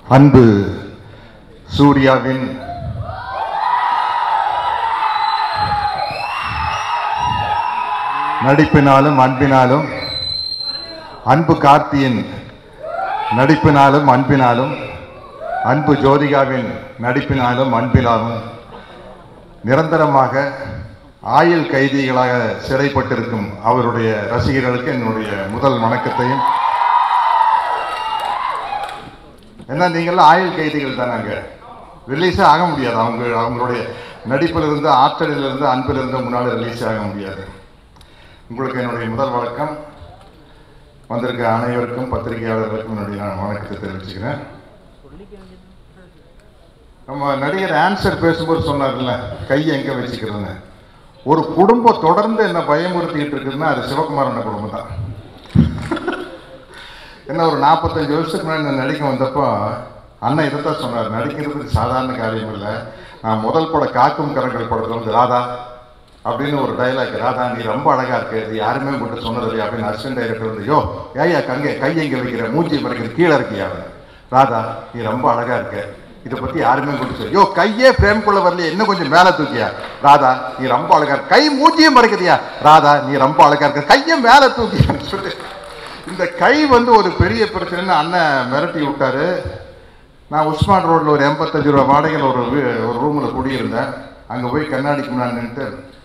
அன்பு சூர்யாவின் நடிப்பினாலும் அன்பினாலும் அன்பு கார்த்தியின் நடிப்பினாலும் அன்பினாலும் அன்பு ஜோதிகாவின் நடிப்பினாலும் அன்பினாலும் நிரந்தரமாக ஆயுள் கைதிகளாக சிறைப்பட்டிருக்கும் அவருடைய ரசிகர்களுக்கு என்னுடைய முதல் வணக்கத்தையும் ஏன்னா நீங்கள்லாம் ஆயுள் கைதிகள் தானாங்க ரிலீஸே ஆக முடியாது அவங்க அவங்களுடைய நடிப்பிலிருந்து ஆற்றலிலிருந்து அன்பிலிருந்து முன்னால் ரிலீஸ் ஆக முடியாது உங்களுக்கு என்னுடைய முதல் வணக்கம் வந்திருக்க அனைவருக்கும் பத்திரிகையாளர்களுக்கும் என்னுடைய நான் வணக்கத்தை தெரிவிச்சுக்கிறேன் நம்ம நடிகர் ஆன்சர் பேசும்போது சொன்னார்ல கையை எங்கே வச்சுக்கிறதுன்னு ஒரு குடும்பம் தொடர்ந்து என்ன பயமுறுத்திக்கிட்டு இருக்குதுன்னா அது சிவகுமாரன் குடும்பம் தான் என்ன ஒரு நாற்பத்தஞ்சு வருஷத்துக்கு முன்னாடி நான் நடிக்க வந்தப்போ அண்ணன் இதைத்தான் சொன்னார் நடிக்கிறதுக்கு சாதாரண காரியம் இல்லை நான் முதல் பட காக்கும் கரங்கள் படத்தில் வந்து ராதா அப்படின்னு ஒரு டைலாக் ராதா நீ ரொம்ப அழகா இருக்கு இது யாருமே மட்டும் சொன்னது இல்லையா அப்படின்னு அசிஸ்டன்ட் டைரக்டர் வந்து யோ ஏயா கங்க கை எங்க வைக்கிற மூஞ்சி மறைக்கிற கீழே இருக்கியா ராதா நீ ரொம்ப அழகா இருக்க இதை பத்தி யாருமே கொண்டு சொல்லி யோ கையே பிரேம்குள்ள வரலையே இன்னும் கொஞ்சம் மேல தூக்கியா ராதா நீ ரொம்ப அழகா இருக்க கை மூஞ்சியும் மறைக்குதியா ராதா நீ ரொம்ப அழகா இருக்க கையை மேல தூக்கியான்னு சொல்லி இந்த கை வந்து ஒரு பெரிய பிரச்சனைன்னு அண்ணன் மிரட்டி விட்டாரு நான் உஸ்மான் ரோட்டில் ஒரு எண்பத்தஞ்சு ரூபா வாடகையில் ஒரு வீ- ஒரு ரூமில் குடியிருந்தேன் அங்கே போய் கண்ணாடிக்கு முன்னாடி நின்றுட்டு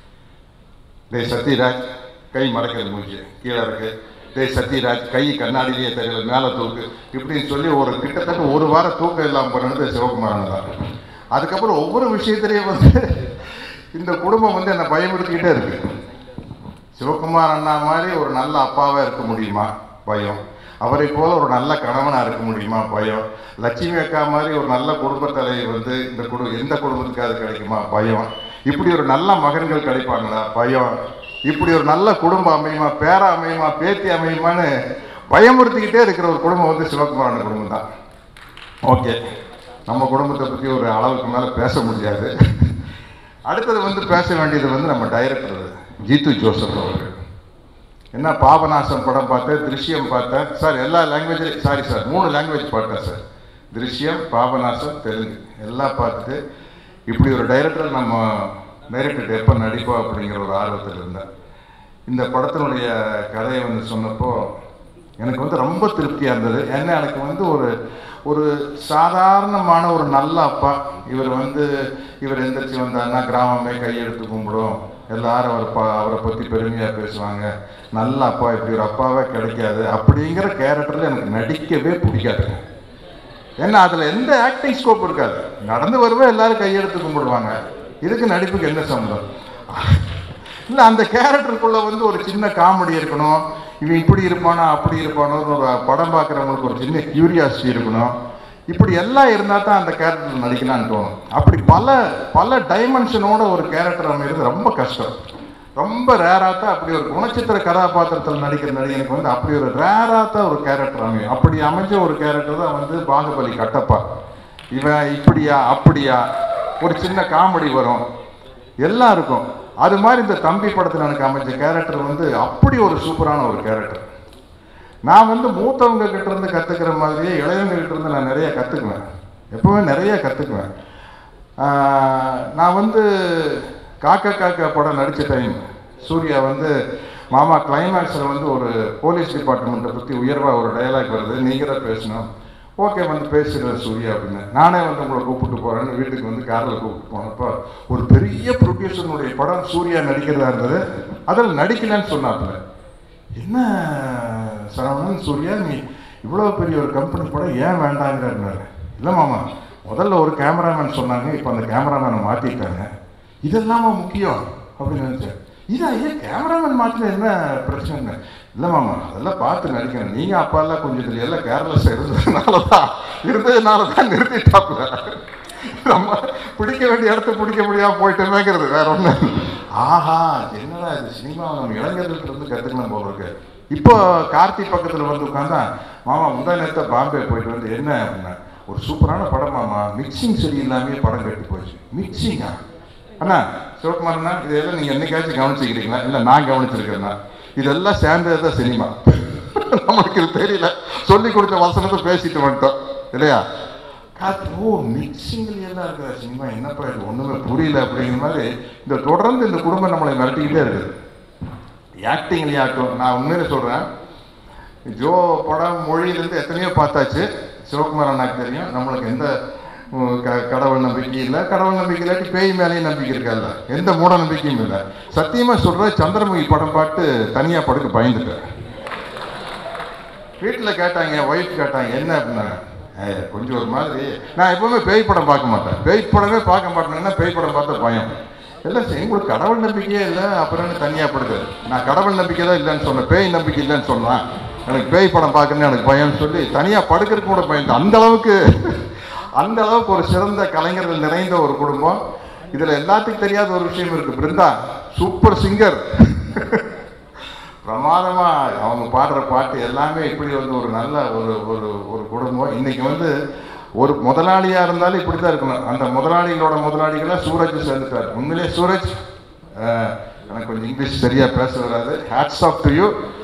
டேய் சத்யராஜ் கை மறக்கிறது மூஞ்சி கீழே இருக்கு டேய் சத்யராஜ் கை கண்ணாடியிலேயே தெரியல மேலே தூக்கு இப்படின்னு சொல்லி ஒரு கிட்டத்தட்ட ஒரு வாரம் தூக்கம் இல்லாமல் பண்ணது சிவகுமாரன் தான் அதுக்கப்புறம் ஒவ்வொரு விஷயத்துலையும் வந்து இந்த குடும்பம் வந்து என்னை பயமுறுத்திக்கிட்டே இருக்கு சிவகுமார் அண்ணா மாதிரி ஒரு நல்ல அப்பாவாக இருக்க முடியுமா பயம் அவரை போல ஒரு நல்ல கணவனாக இருக்க முடியுமா பயம் லட்சுமி அக்கா மாதிரி ஒரு நல்ல குடும்ப தலைவர் வந்து இந்த குடு எந்த குடும்பத்துக்காவது கிடைக்குமா பயம் இப்படி ஒரு நல்ல மகன்கள் கிடைப்பாங்களா பயம் இப்படி ஒரு நல்ல குடும்பம் அமையுமா பேரா அமையுமா பேத்தி அமையுமான்னு பயமுறுத்திக்கிட்டே இருக்கிற ஒரு குடும்பம் வந்து சிவகுமாரன் குடும்பம் தான் ஓகே நம்ம குடும்பத்தை பற்றி ஒரு அளவுக்கு மேலே பேச முடியாது அடுத்தது வந்து பேச வேண்டியது வந்து நம்ம டைரக்டர் ஜீத்து ஜோசப் அவர்கள் என்ன பாபநாசம் படம் பார்த்தேன் திருஷ்யம் பார்த்தேன் சார் எல்லா லாங்குவேஜ்லையும் சாரி சார் மூணு லாங்குவேஜ் பார்த்தேன் சார் திருஷ்யம் பாபநாசம் தெலுங்கு எல்லாம் பார்த்துட்டு இப்படி ஒரு டைரக்டர் நம்ம டைரக்டர் எப்போ நடிப்போம் அப்படிங்கிற ஒரு ஆர்வத்தில் இருந்தேன் இந்த படத்தினுடைய கதையை வந்து சொன்னப்போ எனக்கு வந்து ரொம்ப திருப்தியாக இருந்தது ஏன்னா எனக்கு வந்து ஒரு ஒரு சாதாரணமான ஒரு நல்ல அப்பா இவர் வந்து இவர் எந்திரிச்சு வந்தாருன்னா கிராமமே கையெடுத்து கும்பிடும் எல்லாரும் அவர் பா அவரை பற்றி பெருமையாக பேசுவாங்க நல்ல அப்பா இப்படி ஒரு அப்பாவே கிடைக்காது அப்படிங்கிற கேரக்டரில் எனக்கு நடிக்கவே பிடிக்காது ஏன்னா அதில் எந்த ஆக்டிங் ஸ்கோப் இருக்காது நடந்து வருவே எல்லாரும் கையெடுத்து கும்பிடுவாங்க இதுக்கு நடிப்புக்கு என்ன சம்பந்தம் இல்லை அந்த கேரக்டருக்குள்ள வந்து ஒரு சின்ன காமெடி இருக்கணும் இவன் இப்படி இருப்பானா அப்படி இருப்பானோன்னு ஒரு படம் பார்க்குறவங்களுக்கு ஒரு சின்ன கியூரியாசிட்டி இருக்கணும் இப்படி எல்லாம் இருந்தால் தான் அந்த கேரக்டர் நடிக்கலாம்னு தோணும் அப்படி பல பல டைமென்ஷனோட ஒரு கேரக்டர் அமைகிறது ரொம்ப கஷ்டம் ரொம்ப ரேராக தான் அப்படி ஒரு குணச்சித்திர கதாபாத்திரத்தில் நடிக்கிற நடிகனுக்கு வந்து அப்படி ஒரு ரேராக தான் ஒரு கேரக்டர் அமையும் அப்படி அமைஞ்ச ஒரு கேரக்டர் தான் வந்து பாகுபலி கட்டப்பா இவன் இப்படியா அப்படியா ஒரு சின்ன காமெடி வரும் எல்லாம் இருக்கும் அது மாதிரி இந்த தம்பி படத்தில் எனக்கு அமைஞ்ச கேரக்டர் வந்து அப்படி ஒரு சூப்பரான ஒரு கேரக்டர் நான் வந்து மூத்தவங்க கிட்ட இருந்து கற்றுக்கிற மாதிரியே இளையவங்க கிட்ட இருந்து நான் நிறைய கற்றுக்குவேன் எப்பவுமே நிறைய கற்றுக்குவேன் நான் வந்து காக்கா காக்கா படம் நடித்த டைம் சூர்யா வந்து மாமா கிளைமேக்ஸில் வந்து ஒரு போலீஸ் டிபார்ட்மெண்ட்டை பற்றி உயர்வாக ஒரு டயலாக் வருது நீங்கள் தான் பேசணும் ஓகே வந்து பேசுகிறேன் சூர்யா அப்படின்னு நானே வந்து உங்களை கூப்பிட்டு போகிறேன்னு வீட்டுக்கு வந்து காரில் கூப்பிட்டு போனப்போ ஒரு பெரிய ப்ரொடியூசருடைய படம் சூர்யா நடிக்கிறதா இருந்தது அதில் நடிக்கலன்னு சொன்னாப்புல என்ன சரவணன் சூர்யா நீ இவ்வளோ பெரிய ஒரு கம்பெனி படம் ஏன் வேண்டாங்கிறாரு இல்லை மாமா முதல்ல ஒரு கேமராமேன் சொன்னாங்க இப்போ அந்த கேமராமேனை மாற்றிட்டாங்க இதெல்லாம் முக்கியம் அப்படின்னு நினச்சேன் இது ஐயா கேமராமேன் மாற்றின என்ன பிரச்சனை இல்லை மாமா அதெல்லாம் பார்த்து நடிக்கணும் நீங்கள் அப்பாலாம் கொஞ்சம் இதுல எல்லாம் கேர்லெஸ் இருந்ததுனால தான் இருந்ததுனால தான் நிறுத்திட்டாப்புல நம்ம பிடிக்க வேண்டிய இடத்த பிடிக்க முடியாம போயிட்டோமேங்கிறது வேற ஒண்ணு ஆஹா என்னடா இது சினிமாவை நம்ம இளைஞர்கள்ட்ட இருந்து கத்துக்கணும் போல இருக்கு இப்போ கார்த்தி பக்கத்துல வந்து உட்காந்தா மாமா முந்தா நேரத்தை பாம்பே போயிட்டு வந்து என்ன அப்படின்னா ஒரு சூப்பரான படம் மாமா மிக்சிங் சரி இல்லாமே படம் கட்டி போச்சு மிக்சிங்கா அண்ணா சிவகுமாரண்ணா இதெல்லாம் நீங்க என்னைக்காச்சும் கவனிச்சுக்கிறீங்களா இல்லை நான் கவனிச்சிருக்கேன்னா இதெல்லாம் சேர்ந்தது தான் சினிமா நம்மளுக்கு இது தெரியல சொல்லி கொடுத்த வசனத்தை பேசிட்டு வந்துட்டோம் இல்லையா காத்து ஓ மிக்சிங்கில் எல்லாம் இருக்கிற சினிமா என்னப்பா இது ஒன்றுமே புரியல அப்படிங்கிற மாதிரி இந்த தொடர்ந்து இந்த குடும்பம் நம்மளை மிரட்டிக்கிட்டே இருக்குது ஆக்டிங்லையாட்டும் நான் உண்மையில சொல்கிறேன் ஜோ படம் மொழியிலேருந்து எத்தனையோ பார்த்தாச்சு சிவகுமார் அண்ணாக்கு தெரியும் நம்மளுக்கு எந்த உம், க- கடவுள் நம்பிக்கை இல்லை கடவுள் நம்பிக்கை இல்லாட்டி பேய் மேலேயும் நம்பிக்கை இருக்காதுல்ல எந்த மூட நம்பிக்கையும் இல்லை சத்தியமாக சொல்கிறேன் சந்திரமுகி படம் பார்த்து தனியாக படுக்க பயந்துட்டேன் வீட்டில் கேட்டாங்க ஒய்ஃப் கேட்டாங்க என்ன அப்படின்னாங்க "ஏய், கொஞ்சம் ஒரு மாதிரி நான் எப்பவுமே பேய் படம் பார்க்க மாட்டேன் பேய் படமே பார்க்க மாட்டேங்கன்னா பேய் படம் பார்த்தா பயம் இல்லை சரி உங்களுக்கு கடவுள் நம்பிக்கையே இல்லை அப்புறம் என்ன தனியாக படுது நான் கடவுள் நம்பிக்கை தான் இல்லைன்னு சொன்னேன் பேய் நம்பிக்கை இல்லைன்னு சொன்னேன் எனக்கு பேய் படம் பார்க்கணும்னு எனக்கு பயம்னு சொல்லி தனியாக படுக்கிறதுக்கு கூட பயந்து அந்த அளவுக்கு அந்த அளவுக்கு ஒரு சிறந்த கலைஞர்கள் நிறைந்த ஒரு குடும்பம் இதில் எல்லாத்துக்கும் தெரியாத ஒரு விஷயம் இருக்கு பிருந்தா சூப்பர் சிங்கர் பிரமாதமா அவங்க பாடுற பாட்டு எல்லாமே இப்படி வந்து ஒரு நல்ல ஒரு ஒரு ஒரு குடும்பம் இன்னைக்கு வந்து ஒரு முதலாளியா இருந்தாலும் இப்படி தான் இருக்கணும் அந்த முதலாளிகளோட முதலாளிகளா சூரஜ் சேர்ந்துட்டார் உண்மையிலே சூரஜ் அஹ், எனக்கு கொஞ்சம் இங்கிலீஷ் சரியா பேச வராது ஹேட்ஸ் ஆஃப் டு யூ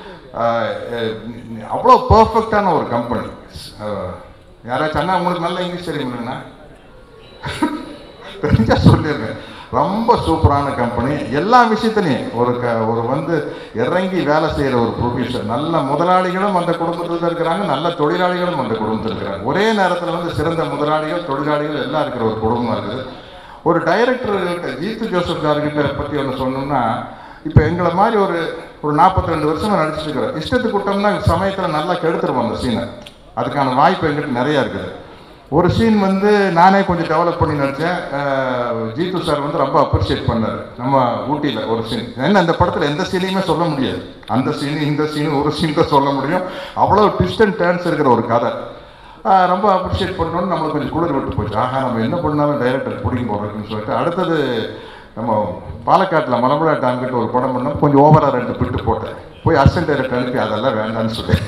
அவ்வளோ பர்ஃபெக்டான ஒரு கம்பெனி யாராச்சும் அண்ணா உங்களுக்கு நல்ல இங்கிலீஷ் தெரியுமில்லண்ணா தெரிஞ்சா சொல்லிடுறேன் ரொம்ப சூப்பரான கம்பெனி எல்லா விஷயத்துலையும் ஒரு க ஒரு வந்து இறங்கி வேலை செய்கிற ஒரு ப்ரொடியூசர் நல்ல முதலாளிகளும் அந்த குடும்பத்தில் தான் இருக்கிறாங்க நல்ல தொழிலாளிகளும் அந்த குடும்பத்தில் இருக்கிறாங்க ஒரே நேரத்தில் வந்து சிறந்த முதலாளிகள் தொழிலாளிகள் எல்லாம் இருக்கிற ஒரு குடும்பம் இருக்குது ஒரு டைரக்டர்கிட்ட ஜீத்து ஜோசப் சார்கிட்ட பற்றி ஒன்று சொன்னோம்னா இப்போ எங்களை மாதிரி ஒரு ஒரு நாற்பத்தி ரெண்டு வருஷமா நடிச்சிட்டு இருக்கிறோம் இஷ்டத்துக்கு விட்டோம்னா சமயத்தில் நல்லா கெடுத்துருவோம் அந்த சீனை அதுக்கான வாய்ப்பு எங்கிட்ட நிறையா இருக்குது ஒரு சீன் வந்து நானே கொஞ்சம் டெவலப் பண்ணி நடித்தேன் ஜீத்து சார் வந்து ரொம்ப அப்ரிஷியேட் பண்ணார் நம்ம ஊட்டியில் ஒரு சீன் ஏன்னா அந்த படத்தில் எந்த சீனையுமே சொல்ல முடியாது அந்த சீனு இந்த சீனு ஒரு சீன் தான் சொல்ல முடியும் அவ்வளோ ட்விஸ்ட் அண்ட் டேர்ன்ஸ் இருக்கிற ஒரு கதை ஆஹ் ரொம்ப அப்ரிஷியேட் பண்ணோன்னு நம்மளுக்கு கொஞ்சம் குளிர் விட்டு போச்சு ஆஹா நம்ம என்ன பண்ணாலும் டைரக்டர் பிடிக்கும் போடுறதுன்னு சொல்லிட்டு அடுத்தது நம்ம பாலக்காட்டில் மலம்புழா டேம் கிட்ட ஒரு படம் பண்ணோம் கொஞ்சம் ஓவராக ரெண்டு பிட்டு போட்டேன் போய் அசிஸ்டன்ட் டைரக்டர் அனுப்பி அதெல்லாம் வேண்டாம்னு சொல்லி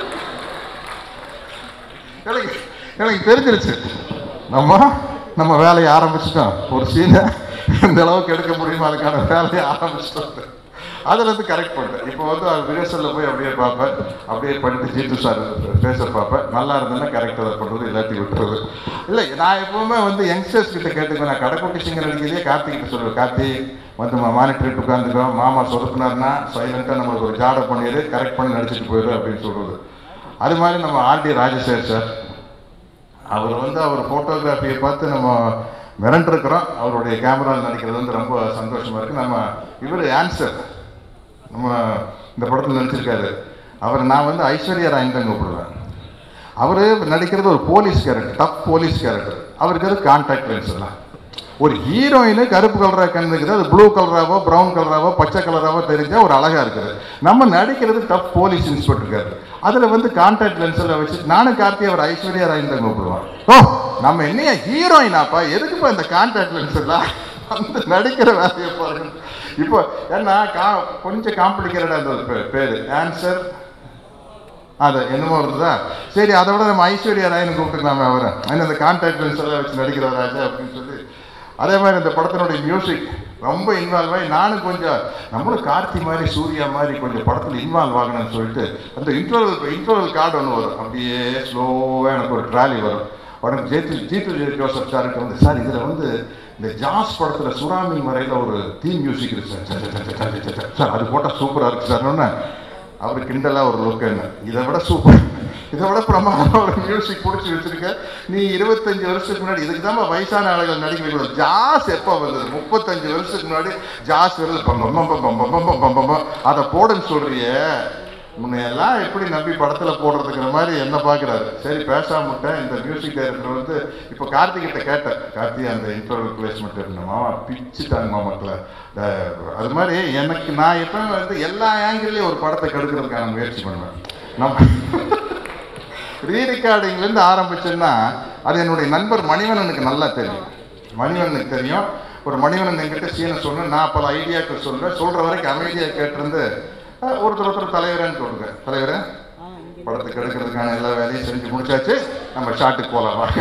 எனக்கு எனக்கு தெரிஞ்சிருச்சு நம்ம நம்ம வேலையை ஆரம்பிச்சிட்டோம் ஒரு சீனை எந்த அளவுக்கு எடுக்க முடியுமோ அதுக்கான வேலையை ஆரம்பிச்சிட்டோம் அதில் இருந்து கரெக்ட் பண்ணிட்டேன் இப்போ வந்து ரிஹர்சலில் போய் அப்படியே பார்ப்பேன் அப்படியே பண்ணிட்டு ஜீத்து சார் பேச பார்ப்பேன் நல்லா இருந்ததுன்னா கரெக்டாக அதை பண்ணுறது எல்லாத்தையும் விட்டுறது இல்லை நான் எப்பவுமே வந்து யங்ஸ்டர்ஸ் கிட்ட கேட்டுக்குவேன் நான் கடைக்குட்டி சிங்கர் நடிக்கிறதே கார்த்திகிட்ட சொல்லுவேன் கார்த்தி வந்து மானிட்டர் உட்காந்துக்கோ மாமா சொதப்புனார்னா சைலண்ட்டாக நம்மளுக்கு ஒரு ஜாடை பண்ணிடு கரெக்ட் பண்ணி நடிச்சிட்டு போயிடு அப்படின்னு சொல்கிறது அது மாதிரி நம்ம ஆர்டி ராஜசேகர் சார் அவர் வந்து அவர் ஃபோட்டோகிராஃபியை பார்த்து நம்ம மிரண்டிருக்கிறோம் அவருடைய கேமராவில் நடிக்கிறது வந்து ரொம்ப சந்தோஷமா இருக்கு நம்ம இவர் ஆன்சர் நம்ம இந்த படத்தில் நடிச்சிருக்காரு அவர் நான் வந்து ஐஸ்வர்யா ராயன் தான் கூப்பிடுவேன் அவர் நடிக்கிறது ஒரு police character dub police character அவருக்கு அது கான்டாக்ட் லென்ஸ் எல்லாம் ஒரு ஹீரோயினு கருப்பு கலராக கண்ணுக்குது அது ப்ளூ கலராவோ ப்ரௌன் கலராவோ பச்சை கலராவோ தெரிஞ்சா ஒரு அழகா இருக்குது நம்ம நடிக்கிறது டப் போலீஸ் இன்ஸ்பெக்டர் இருக்காரு அதில் வந்து கான்டாக்ட் லென்ஸில் வச்சு நானும் கார்த்தி அவர் ஐஸ்வர்யா ராயன் தான் கூப்பிடுவான் ஓ நம்ம என்னையா ஹீரோயினாப்பா எதுக்குப்பா இந்த கான்டாக்ட் லென்ஸ் எல்லாம் அந்த நடிக்கிற வேலையை பாருங்க இப்போ ஏன்னா கா கொஞ்சம் காம்ப்ளிகேட்டடாக இருந்தது பே- பேரு ஆன்சர் அது என்னமோ இருந்ததா சரி அதை விட நம்ம ஐஸ்வர்யா ராயன் கூப்பிட்டுக்கலாமே அவரை ஏன்னா இந்த கான்டாக்ட் லென்ஸ் எல்லாம் வச்சு நடிக்கிற ராஜா அப்படின்னு சொல்லி அதே மாதிரி இந்த படத்தினுடைய மியூசிக் ரொம்ப இன்வால்வ் ஆகி நானும் கொஞ்சம் நம்மளும் கார்த்தி மாதிரி சூர்யா மாதிரி கொஞ்சம் படத்தில் இன்வால்வ் ஆகணும்னு சொல்லிட்டு அந்த இன்டர்வல் இன்டர்வல் கார்டு ஒன்று வரும் அப்படியே ஸ்லோவாக எனக்கு ஒரு ட்ராலி வரும் உடனே ஜேத்து ஜீத்து ஜோசப் சாருக்கு வந்து சார் இதில் வந்து இந்த ஜாஸ் படத்தில் சுறாமி மறையில் ஒரு தீம் மியூசிக் இருக்கு sir sir, sir, sir, sir, sir, sir அது போட்டால் சூப்பராக இருக்கு சார் அவர் கிண்டலாக ஒரு லுக் என்ன இதை விட சூப்பர் இதை விட பிரமாதமாக ஒரு மியூசிக் பிடிச்சி வச்சிருக்க நீ இருபத்தஞ்சு வருஷத்துக்கு முன்னாடி இதுக்கு தான் வயசான ஆளுகள் நடிக்க வைக்கணும் ஜாஸ் எப்போ வந்தது முப்பத்தஞ்சு வருஷத்துக்கு முன்னாடி ஜாஸ் வருது பம் பம் பம் பம் பம் பம் பம் பம் பம் அதை போடுன்னு சொல்றியே முன்னையெல்லாம் எப்படி நம்பி படத்தில் போடுறதுங்கிற மாதிரி என்ன பார்க்குறாரு சரி பேசாம விட்டேன் இந்த மியூசிக் டைரக்டர் வந்து இப்போ கார்த்திகிட்ட கேட்டேன் கார்த்தி அந்த இன்டர்வல் பிளேஸ்மெண்ட் இருந்த மாமா பிச்சுட்டாங்க மாமாக்களை அது மாதிரி எனக்கு நான் எப்பவுமே வந்து எல்லா ஆங்கிள்லேயும் ஒரு படத்தை கெடுக்கிறதுக்கான முயற்சி பண்ணுவேன் நம்ம ரீ ரெக்கார்டிங்லேருந்து ஆரம்பிச்சேன்னா அது என்னுடைய நண்பர் மணிவண்ணனுக்கு நல்லா தெரியும் மணிவண்ணனுக்கு தெரியும் ஒரு மணிவண்ணன் என்கிட்ட சீனை சொன்னேன் நான் பல ஐடியாக்கள் சொல்றேன் சொல்ற வரைக்கும் அமைதியாக கேட்டிருந்து அஹ், ஒருத்தர் ஒருத்தர் தலைவரேன்னு சொல்லுங்க தலைவரே படத்துக்கு எடுக்கிறதுக்கான எல்லா வேலையும் செஞ்சு முடிச்சாச்சு நம்ம ஷாட்டுக்கு போகலாம் வாங்க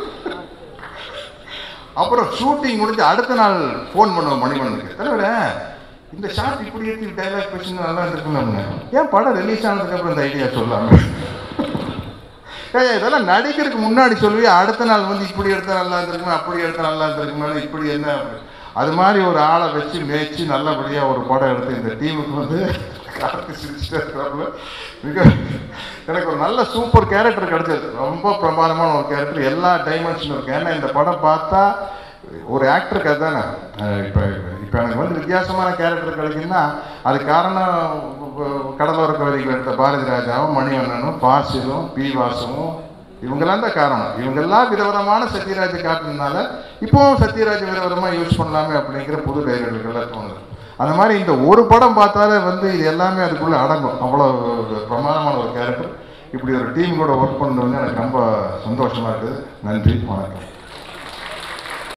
அப்புறம் ஷூட்டிங் முடிஞ்சு அடுத்த நாள் ஃபோன் பண்ணுவோம் மணிவண்ணனுக்கு தலைவரே இந்த ஷாட் இப்படி ஏற்றி டைலாக் பேசுனா நல்லா இருந்திருக்குன்னு ஏன் படம் ரிலீஸ் ஆனதுக்கு அப்புறம் இந்த ஐடியா சொல்லாம ஏய் இதெல்லாம் நடிக்கிறதுக்கு முன்னாடி சொல்லுவி அடுத்த நாள் வந்து இப்படி எடுத்தா நல்லா இருந்திருக்குமே அப்படி எடுத்தா நல்லா இருந்திருக்குமே இப்படி என்ன அப்படி. அது மாதிரி ஒரு ஆளை வச்சு மேய்ச்சி நல்லபடியாக ஒரு படம் எடுத்து இந்த டீமுக்கு வந்து கார்த்தி சிரிச்சுட்டே இருக்கிறாப்புல மிக எனக்கு ஒரு நல்ல சூப்பர் கேரக்டர் கிடைச்சது ரொம்ப பிரமாதமான ஒரு கேரக்டர் எல்லா டைமென்ஷனும் இருக்கு ஏன்னா இந்த படம் பார்த்தா ஒரு ஆக்டருக்கு அதுதானே இப்போ இப்போ எனக்கு வந்து வித்தியாசமான கேரக்டர் கிடைக்குன்னா அது காரணம் கடலோர கவிதைகள் எடுத்த பாரதி ராஜாவும் மணிவண்ணனும் பாசிலும் பி வாசுவும் இவங்கெல்லாம் தான் காரணம் இவங்கெல்லாம் விதவிதமான சத்யராஜ் காட்டுனதுனால இப்போவும் சத்யராஜ் விதவிதமாக யூஸ் பண்ணலாமே அப்படிங்கிற புது டைரக்டர்கள்லாம் தோணுது அந்த மாதிரி இந்த ஒரு படம் பார்த்தாலே வந்து இது எல்லாமே அதுக்குள்ளே அடங்கும் அவ்வளோ பிரமாதமான ஒரு கேரக்டர் இப்படி ஒரு டீம் கூட ஒர்க் பண்ணது வந்து எனக்கு ரொம்ப சந்தோஷமாக இருக்குது நன்றி வணக்கம்